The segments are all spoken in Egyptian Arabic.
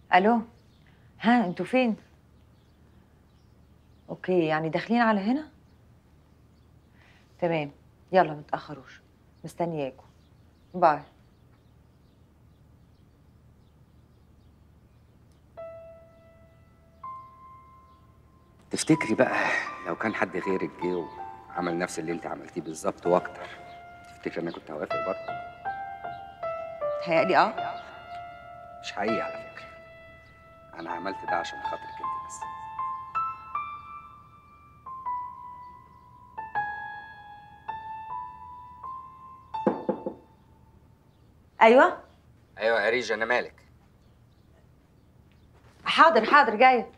الو ها انتوا فين اوكي يعني داخلين على هنا تمام يلا متاخروش مستنياكم باي تفتكري بقى لو كان حد غيرك جه وعمل نفس اللي انت عملتيه بالظبط واكتر تفتكري انا كنت هوافق برضه تهيألي اه مش حقيقي على فكره انا عملت ده عشان خاطرك انت بس ايوه ايوه يا ريجا انا مالك حاضر حاضر جايه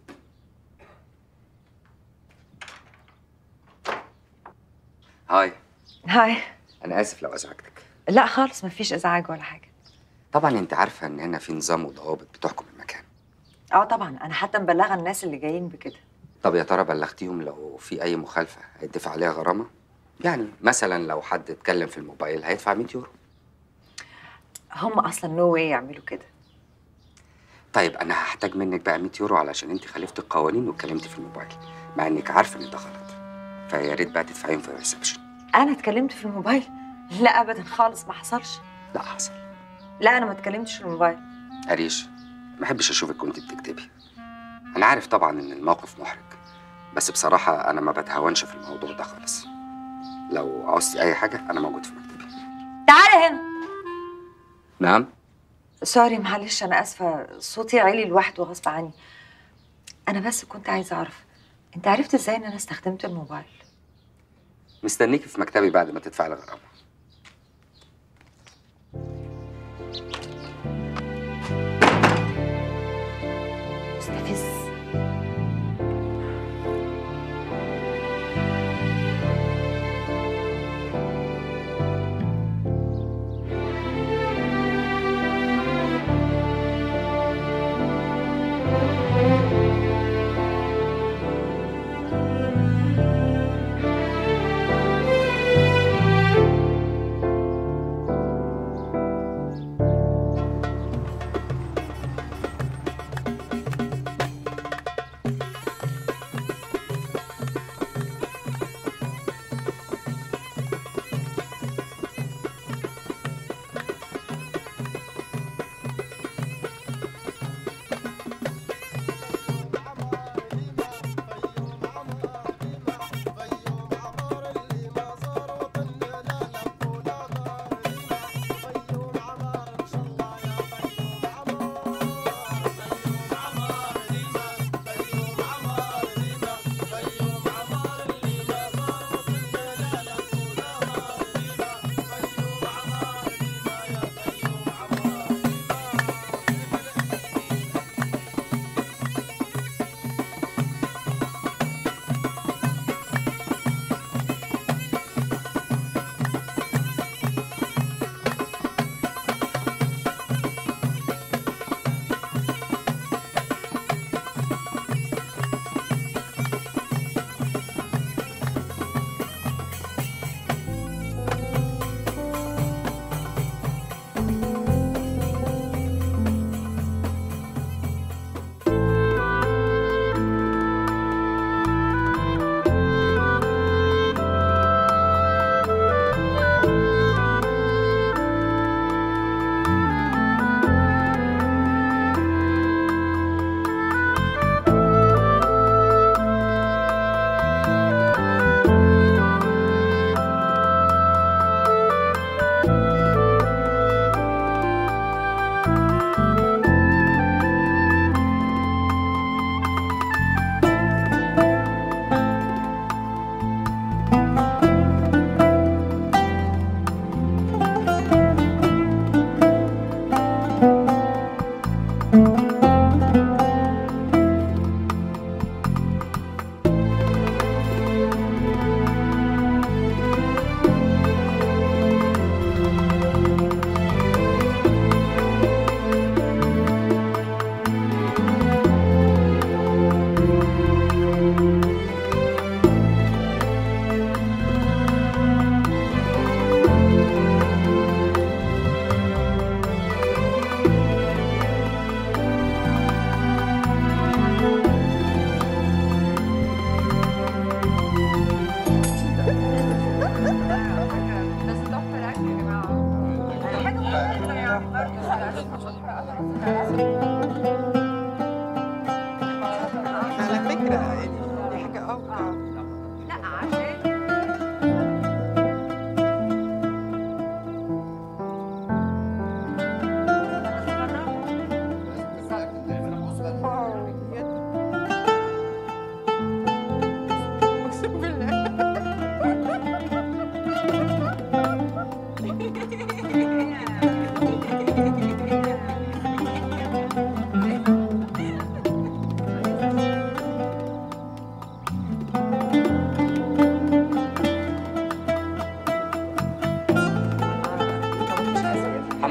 هاي هاي انا اسف لو ازعجتك لا خالص مفيش ازعاج ولا حاجه طبعا انت عارفه ان هنا في نظام وضوابط بتحكم المكان اه طبعا انا حتى مبلغه الناس اللي جايين بكده طب يا ترى بلغتيهم لو في اي مخالفه هيدفع عليها غرامه يعني مثلا لو حد اتكلم في الموبايل هيدفع 100 يورو هم اصلا نو واي يعملوا كده طيب انا هحتاج منك بقى 100 يورو علشان انت خالفتي القوانين واتكلمتي في الموبايل مع انك عارفه ان ده غلط فيا ريت بقى تدفعيهم في الريسبشن انا اتكلمت في الموبايل لا ابدا خالص ما حصلش لا حصل لا انا ما اتكلمتش في الموبايل أريش ما احبش اشوفك وانت بتكتبي انا عارف طبعا ان الموقف محرج بس بصراحه انا ما بتهاونش في الموضوع ده خالص لو عوزتي اي حاجه انا موجود في مكتبي تعالى هنا نعم سوري معلش انا اسفه صوتي عالي لوحده غصب عني انا بس كنت عايزه اعرف انت عرفت ازاي ان انا استخدمت الموبايل مستنيكي في مكتبي بعد ما تدفعي الغرامه مستفز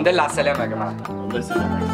الحمد لله على السلامه يا جماعه الله يسلمك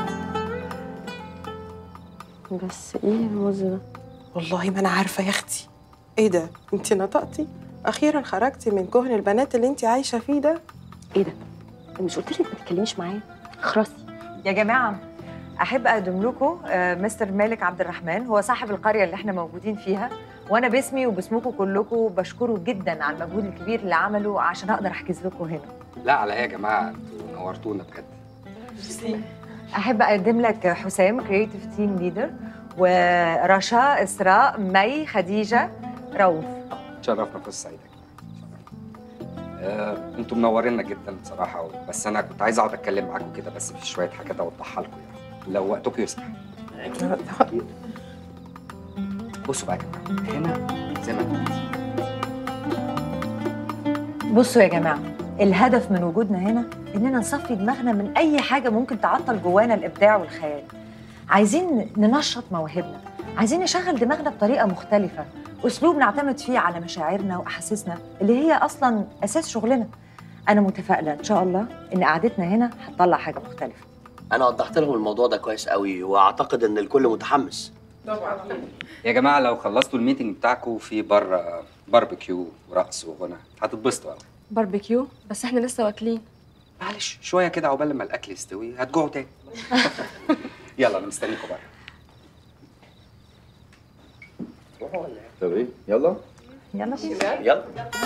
بس ايه الرز ده والله ما انا عارفه يا اختي ايه ده انت نطقتي اخيرا خرجتي من كهن البنات اللي انت عايشه فيه ده ايه ده أنا مش قلت لك ما تتكلميش معايا خرسي يا جماعة أحب أقدم لكم آه، مستر مالك عبد الرحمن هو صاحب القرية اللي احنا موجودين فيها وأنا باسمي وباسمكم كلكم بشكره جدا على المجهود الكبير اللي عمله عشان أقدر أحجز لكم هنا لا على ايه يا جماعه انتوا نورتونا بجد أحب أقدم لك حسام كرييتيف تيم ليدر ورشا إسراء مي خديجة رؤوف تشرفنا في السعيد يا جماعه آه، انتوا منورينا جدا بصراحه بس انا كنت عايز اقعد اتكلم معاكم كده بس في شويه حاجات اوضحها لكم يعني لو وقتكم يسمح بصوا بقى يا جماعه هنا زي ما انتوا بصوا يا جماعة الهدف من وجودنا هنا إننا نصفي دماغنا من أي حاجة ممكن تعطل جوانا الإبداع والخيال عايزين ننشط مواهبنا عايزين نشغل دماغنا بطريقة مختلفة أسلوب نعتمد فيه على مشاعرنا وأحاسيسنا اللي هي أصلاً أساس شغلنا أنا متفائلة إن شاء الله إن قعدتنا هنا هتطلع حاجة مختلفة انا وضحت لهم الموضوع ده كويس قوي واعتقد ان الكل متحمس يا جماعه لو خلصتوا الميتنج بتاعكم في بره باربيكيو ورقص وغنى هتتبسطوا قوي باربيكيو بس احنا لسه واكلين معلش شويه كده عقبال ما الاكل يستوي هتجوعوا تاني يلا انا مستنيكم بره طب ايه يلا يلا بينا يلا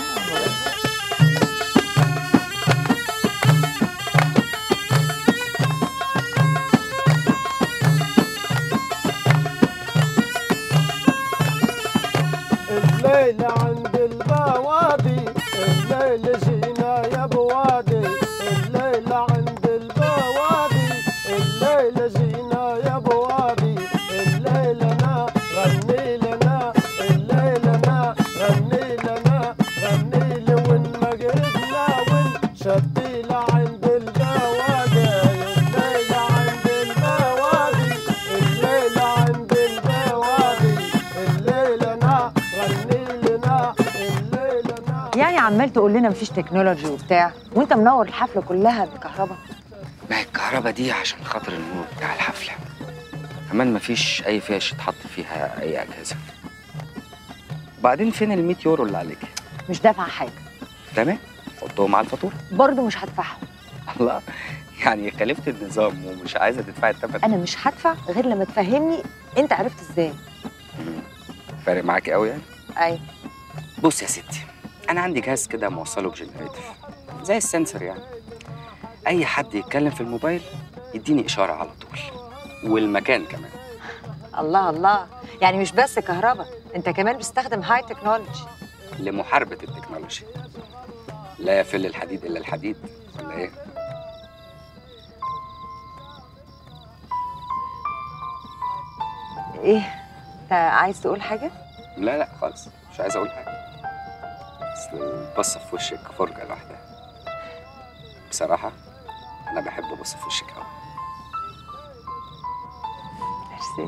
الليلة عند البوادي الليلة جينا يا بوادي الليلة عند البوادي الليلة جينا يا بوادي الليلة نا غني لنا الليلة نا غني لنا غني لي وين ما قربنا وين شدي عند البوادي الليلة عند البوادي الليلة عند البوادي الليلة نا غني لنا الليلة نا يعني عمال تقول لنا مفيش تكنولوجي وبتاع وانت منور الحفله كلها بكهرباء ما هي الكهرباء دي عشان خاطر النور بتاع الحفلة كمان مفيش أي فيش يتحط فيها أي أجهزة وبعدين فين ال 100 يورو اللي عليك؟ مش دافعه حاجه تمام حطهم على الفاتورة برضه مش هدفعهم الله يعني خالفت النظام ومش عايزة تدفعي الثمن انا مش هدفع غير لما تفهمني انت عرفت ازاي مم. فارق معاكي قوي يعني؟ اي بص يا ستي أنا عندي جهاز كده موصله بجنريتيف زي السنسور يعني أي حد يتكلم في الموبايل يديني إشارة على طول والمكان كمان الله الله يعني مش بس كهرباء انت كمان بتستخدم هاي تكنولوجي لمحاربة التكنولوجيا لا يفل الحديد إلا الحديد ولا إيه؟ ايه انت عايز تقول حاجه لا لا خالص مش عايز أقول حاجة أصل البصة في وشك فرجة لوحدها بصراحة أنا بحب أبص في وشك أوي ميرسي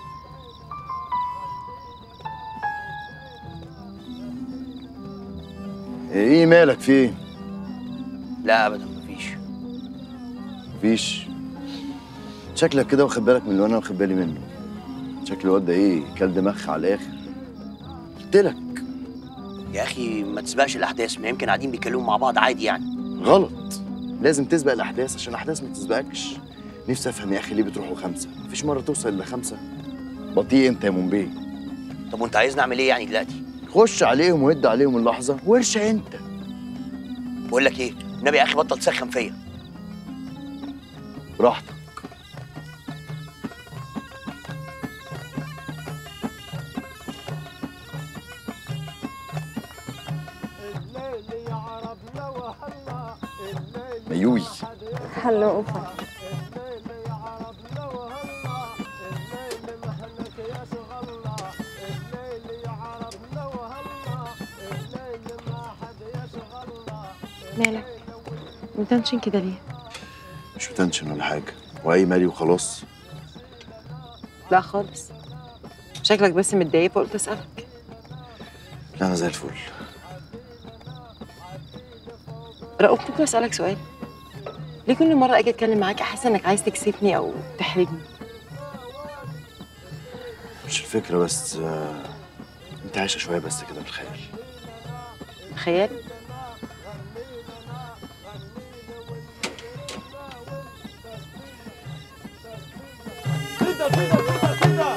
ايه مالك في ايه لا ابدا مفيش مفيش شكلك كده واخد بالك من اللي انا واخد بالي منه شكل الواد ده ايه كل دماغ على الاخر قلت لك يا اخي ما تسبقش الاحداث ما يمكن قاعدين بيتكلموا مع بعض عادي يعني غلط لازم تسبق الاحداث عشان الاحداث ما تسبقكش نفسي افهم يا اخي ليه بتروحوا خمسه مفيش مره توصل الا خمسه بطيء انت يا منبيه طب وانت عايز نعمل ايه يعني دلوقتي خش عليهم وهد عليهم اللحظه وارشع انت بقول لك ايه النبي يا اخي بطل تسخن فيا براحتك الليل يا عرب لو هلا الليل ميوي هلو اوفا الليل يا عرب لو هلا الليل مهلك يا شغلا الليل يا عرب لو هلا الليل ما حد يشغلا مالك متنشن كده ليه مش بتنشن ولا حاجه واي مالي وخلاص لا خالص شكلك بس متضايق فقلت اسالك لا انا زي الفل رؤوف ممكن اسالك سؤال ليه كل مره اجي اتكلم معاك احس انك عايز تكسفني او تحرجني مش الفكره بس آه، انت عايشه شويه بس كده بالخيال خيال كده كده كده كده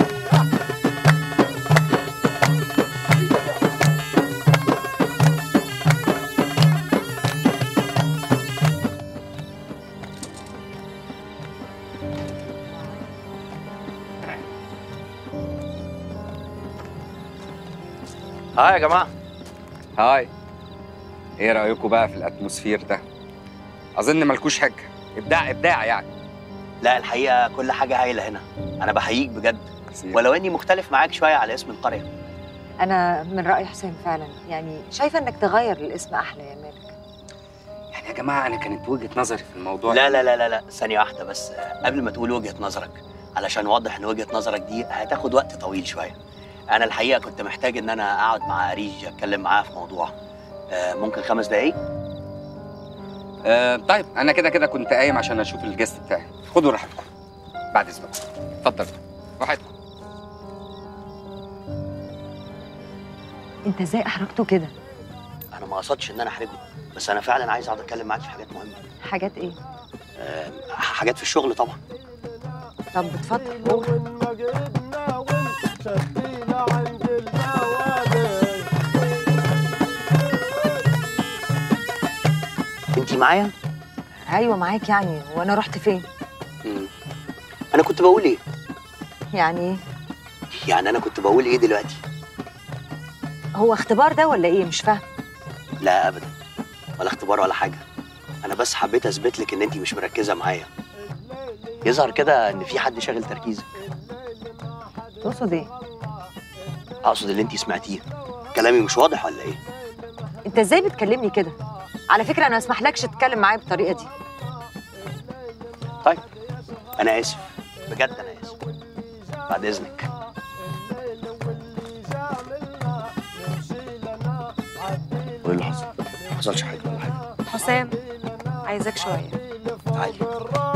ها يا جماعه هاي ايه رايكم بقى في الاتموسفير ده اظن ملكوش حاجه ابداع ابداع يعني لا الحقيقه كل حاجه هايله هنا انا بحييك بجد ولو اني مختلف معاك شويه على اسم القريه انا من راي حسام فعلا يعني شايفه انك تغير الاسم احلى يا مالك يعني يا جماعه انا كانت وجهه نظري في الموضوع لا لا لا لا لا ثانيه واحده بس آه، قبل ما تقول وجهه نظرك علشان اوضح ان وجهه نظرك دي هتاخد وقت طويل شويه انا الحقيقه كنت محتاج ان انا اقعد مع اريج اتكلم معاه في موضوع آه، ممكن خمس دقايق آه طيب انا كده كده كنت قايم عشان اشوف الجست بتاعي خدوا راحتكم بعد اذنكم اتفضل راحتكم انت ازاي احرجته كده انا ما قصدتش ان انا احرجه بس انا فعلا عايز اقعد اتكلم معاك في حاجات مهمه حاجات ايه آه، حاجات في الشغل طبعا طب اتفضل قول ومجدنا وانت شدينا عند النوادي انت معايا ايوه معاك يعني وانا رحت فين مم. انا كنت بقول ايه يعني ايه يعني انا كنت بقول ايه دلوقتي هو اختبار ده ولا ايه مش فاهم لا ابدا ولا اختبار ولا حاجه انا بس حبيت اثبت لك ان انت مش مركزه معايا يظهر كده ان في حد شاغل تركيزك تقصد ايه اقصد اللي انت سمعتيه كلامي مش واضح ولا ايه انت ازاي بتكلمني كده على فكره انا ما اسمحلكش تتكلم معايا بالطريقه دي طيب انا اسف بجد انا اسف بعد اذنك وايه اللي حصل؟ ما حصلش حاجه ولا حاجه حسام عايزك شويه تعالي